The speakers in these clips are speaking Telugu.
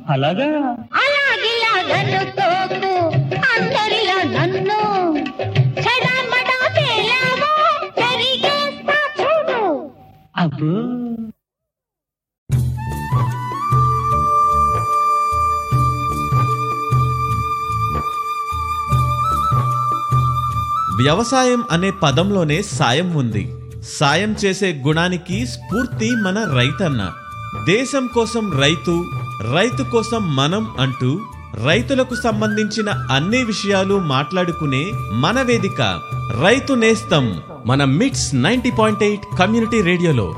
అలాగా అలాగిలాగనుకోకు అందరిలా నన్ను చెడమడా తేలావో పెరిగేస్తా చూడు అబ్బో వ్యవసాయం అనే పదంలోనే సాయం ఉంది సాయం చేసే గుణానికి స్ఫూర్తి మన రైతన్న దేశం కోసం రైతు రైతు కోసం మనం అంటూ రైతులకు సంబంధించిన అన్ని విషయాలు మాట్లాడుకునే మన వేదిక రైతు నేస్తం మన MITS ninety point eight community రేడియోలో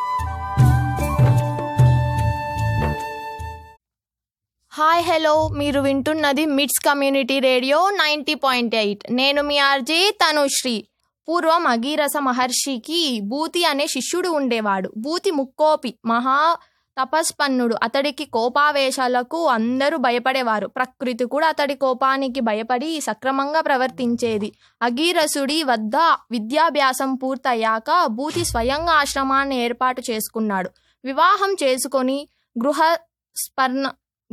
హాయ్ హలో మీరు వింటున్నది MITS community radio ninety point eight నేను మీ ఆర్జే తనుశ్రీ పూర్వం అగీరస మహర్షికి భూతి అనే శిష్యుడు ఉండేవాడు భూతి ముక్కోపి మహా తపస్పన్నుడు అతడికి కోపావేశాలకు అందరూ భయపడేవారు ప్రకృతి కూడా అతడి కోపానికి భయపడి సక్రమంగా ప్రవర్తించేది అగీరసుడి వద్ద విద్యాభ్యాసం పూర్తయ్యాక భూతి స్వయంగా ఆశ్రమాన్ని ఏర్పాటు చేసుకున్నాడు వివాహం చేసుకొని గృహ స్పర్ణ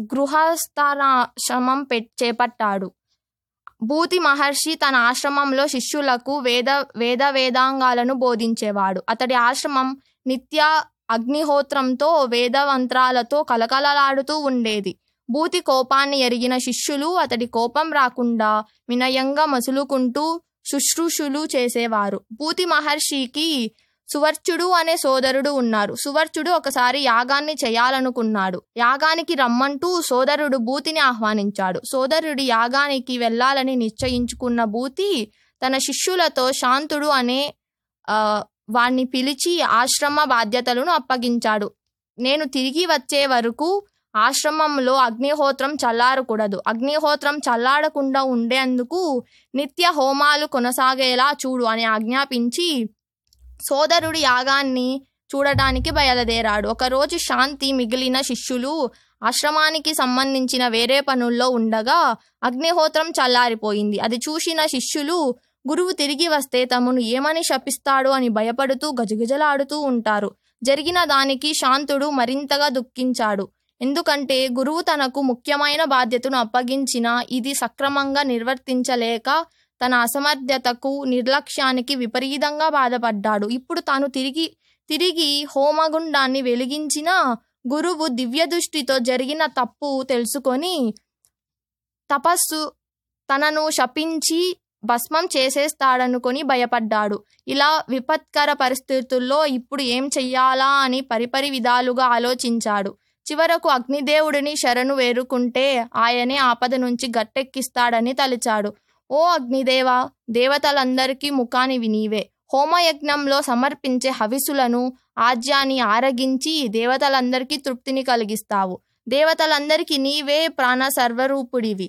గృహస్థాశ్రమం పె చేపట్టాడు భూతి మహర్షి తన ఆశ్రమంలో శిష్యులకు వేద వేద వేదాంగాలను బోధించేవాడు అతడి ఆశ్రమం నిత్య అగ్నిహోత్రంతో వేదమంత్రాలతో కలకలలాడుతూ ఉండేది భూతి కోపాన్ని ఎరిగిన శిష్యులు అతడి కోపం రాకుండా వినయంగా మసులుకుంటూ శుశ్రూషులు చేసేవారు భూతి మహర్షికి సువర్చుడు అనే సోదరుడు ఉన్నారు సువర్చుడు ఒకసారి యాగాన్ని చేయాలనుకున్నాడు యాగానికి రమ్మంటూ సోదరుడు భూతిని ఆహ్వానించాడు సోదరుడి యాగానికి వెళ్ళాలని నిశ్చయించుకున్న భూతి తన శిష్యులతో శాంతుడు అనే ఆ, వాణ్ణి పిలిచి ఆశ్రమ బాధ్యతలను అప్పగించాడు నేను తిరిగి వచ్చే వరకు ఆశ్రమంలో అగ్నిహోత్రం చల్లారకూడదు అగ్నిహోత్రం చల్లారకుండా ఉండేందుకు నిత్య హోమాలు కొనసాగేలా చూడు అని ఆజ్ఞాపించి సోదరుడి యాగాన్ని చూడటానికి బయలుదేరాడు ఒకరోజు శాంతి మిగిలిన శిష్యులు ఆశ్రమానికి సంబంధించిన వేరే పనుల్లో ఉండగా అగ్నిహోత్రం చల్లారిపోయింది అది చూసిన శిష్యులు గురువు తిరిగి వస్తే తమను ఏమని శపిస్తాడు అని భయపడుతూ గజగజలాడుతూ ఉంటారు జరిగిన దానికి శాంతుడు మరింతగా దుఃఖించాడు ఎందుకంటే గురువు తనకు ముఖ్యమైన బాధ్యతను అప్పగించిన ఇది సక్రమంగా నిర్వర్తించలేక తన అసమర్థతకు నిర్లక్ష్యానికి విపరీతంగా బాధపడ్డాడు ఇప్పుడు తాను తిరిగి తిరిగి హోమగుండాన్ని వెలిగించిన గురువు దివ్య దృష్టితో జరిగిన తప్పు తెలుసుకొని తపస్సు తనను శపించి భస్మం చేసేస్తాడనుకొని భయపడ్డాడు ఇలా విపత్కర పరిస్థితుల్లో ఇప్పుడు ఏం చెయ్యాలా అని పరిపరి విధాలుగా ఆలోచించాడు చివరకు అగ్నిదేవుడిని శరణు వేరుకుంటే ఆయనే ఆపద నుంచి గట్టెక్కిస్తాడని తలిచాడు ఓ అగ్నిదేవా దేవతలందరికీ ముఖానివి నీవే హోమయజ్ఞంలో సమర్పించే హవిసులను ఆజ్యాన్ని ఆరగించి దేవతలందరికీ తృప్తిని కలిగిస్తావు దేవతలందరికీ నీవే ప్రాణ సర్వరూపుడివి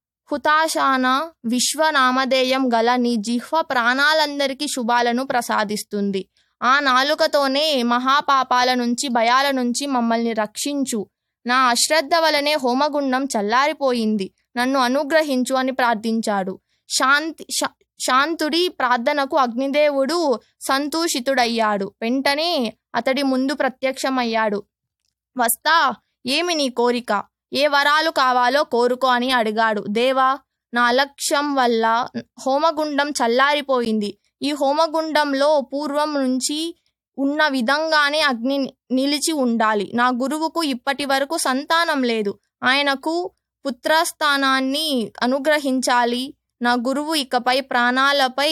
హుతాశాన విశ్వనామధేయం గల నీ జిహ్వ ప్రాణాలందరికీ శుభాలను ప్రసాదిస్తుంది ఆ నాలుకతోనే మహాపాపాల నుంచి భయాల నుంచి మమ్మల్ని రక్షించు నా అశ్రద్ధ వలనే హోమగుండం చల్లారిపోయింది నన్ను అనుగ్రహించు అని ప్రార్థించాడు శాంతి శా- శాంతుడి ప్రార్థనకు అగ్నిదేవుడు సంతూషితుడయ్యాడు వెంటనే అతడి ముందు ప్రత్యక్షమయ్యాడు వస్తా ఏమి నీ కోరిక ఏ వరాలు కావాలో కోరుకో అని అడిగాడు దేవా నా అలక్ష్యం వల్ల హోమగుండం చల్లారిపోయింది ఈ హోమగుండంలో పూర్వం నుంచి ఉన్న విధంగానే అగ్ని నిలిచి ఉండాలి నా గురువుకు ఇప్పటి వరకు సంతానం లేదు ఆయనకు పుత్రస్థానాన్ని అనుగ్రహించాలి నా గురువు ఇకపై ప్రాణాలపై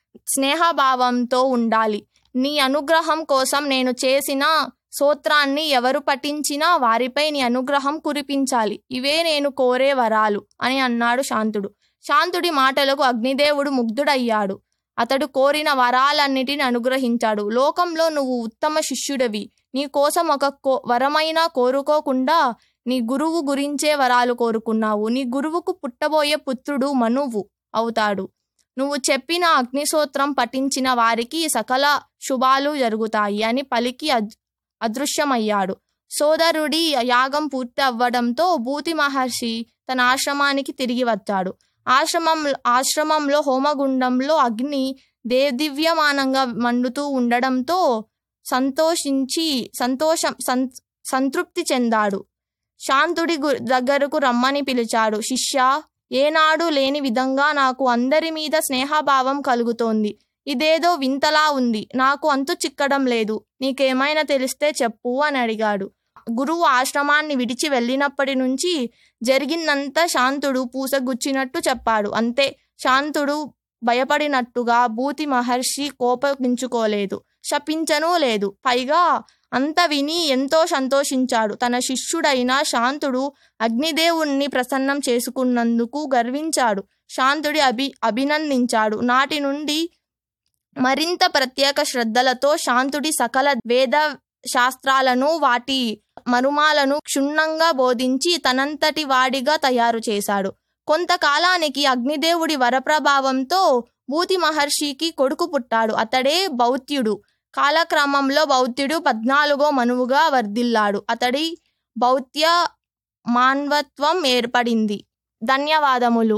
స్నేహభావంతో ఉండాలి నీ అనుగ్రహం కోసం నేను చేసిన సూత్రాన్ని ఎవరు పఠించినా వారిపై నీ అనుగ్రహం కురిపించాలి ఇవే నేను కోరే వరాలు అని అన్నాడు శాంతుడు శాంతుడి మాటలకు అగ్నిదేవుడు ముగ్ధుడయ్యాడు అతడు కోరిన వరాలన్నిటిని అనుగ్రహించాడు లోకంలో నువ్వు ఉత్తమ శిష్యుడివి నీ కోసం ఒక కో వరమైనా కోరుకోకుండా నీ గురువు గురించే వరాలు కోరుకున్నావు నీ గురువుకు పుట్టబోయే పుత్రుడు మనువు అవుతాడు నువ్వు చెప్పిన అగ్నిసూత్రం పఠించిన వారికి సకల శుభాలు జరుగుతాయి అని పలికి అద్- అదృశ్యమయ్యాడు సోదరుడి యాగం పూర్తి అవ్వడంతో భూతి మహర్షి తన ఆశ్రమానికి తిరిగి వచ్చాడు ఆశ్రమం ఆశ్రమంలో హోమగుండంలో అగ్ని దేదివ్యమానంగా మండుతూ ఉండడంతో సంతోషించి సంతోషం సం సంతృప్తి చెందాడు శాంతుడి గు- దగ్గరకు రమ్మని పిలిచాడు శిష్య ఏనాడు లేని విధంగా నాకు అందరి మీద స్నేహభావం కలుగుతోంది ఇదేదో వింతలా ఉంది నాకు అంతు చిక్కడం లేదు నీకేమైనా తెలిస్తే చెప్పు అని అడిగాడు గురువు ఆశ్రమాన్ని విడిచి వెళ్ళినప్పటి నుంచి జరిగిందంతా శాంతుడు పూసగుచ్చినట్టు చెప్పాడు అంతే శాంతుడు భయపడినట్టుగా భూతి మహర్షి కోపగించుకోలేదు శపించనూ లేదు పైగా అంత విని ఎంతో సంతోషించాడు తన శిష్యుడైన శాంతుడు అగ్నిదేవుణ్ణి ప్రసన్నం చేసుకున్నందుకు గర్వించాడు శాంతుడి అభి అభినందించాడు నాటి నుండి మరింత ప్రత్యేక శ్రద్ధలతో శాంతుడి సకల వేద శాస్త్రాలను వాటి మరుమాలను క్షుణ్ణంగా బోధించి తనంతటి వాడిగా తయారు చేశాడు కొంతకాలానికి అగ్నిదేవుడి వరప్రభావంతో భూతి మహర్షికి కొడుకు పుట్టాడు అతడే బౌత్యుడు కాలక్రమంలో బౌత్యుడు పద్నాలుగో మనువుగా వర్ధిల్లాడు అతడి బౌత్య మాన్వత్వం ఏర్పడింది ధన్యవాదములు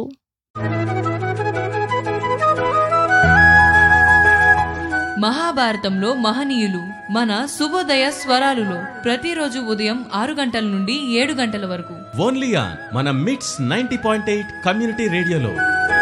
మహాభారతంలో మహనీయులు మన శుభోదయ స్వరాలులో ప్రతిరోజు ఉదయం ఆరు గంటల నుండి ఏడు గంటల వరకు ఓన్లీ ఆన్ మన మిట్స్ నైన్టీ పాయింట్ ఎయిట్ కమ్యూనిటీ రేడియోలో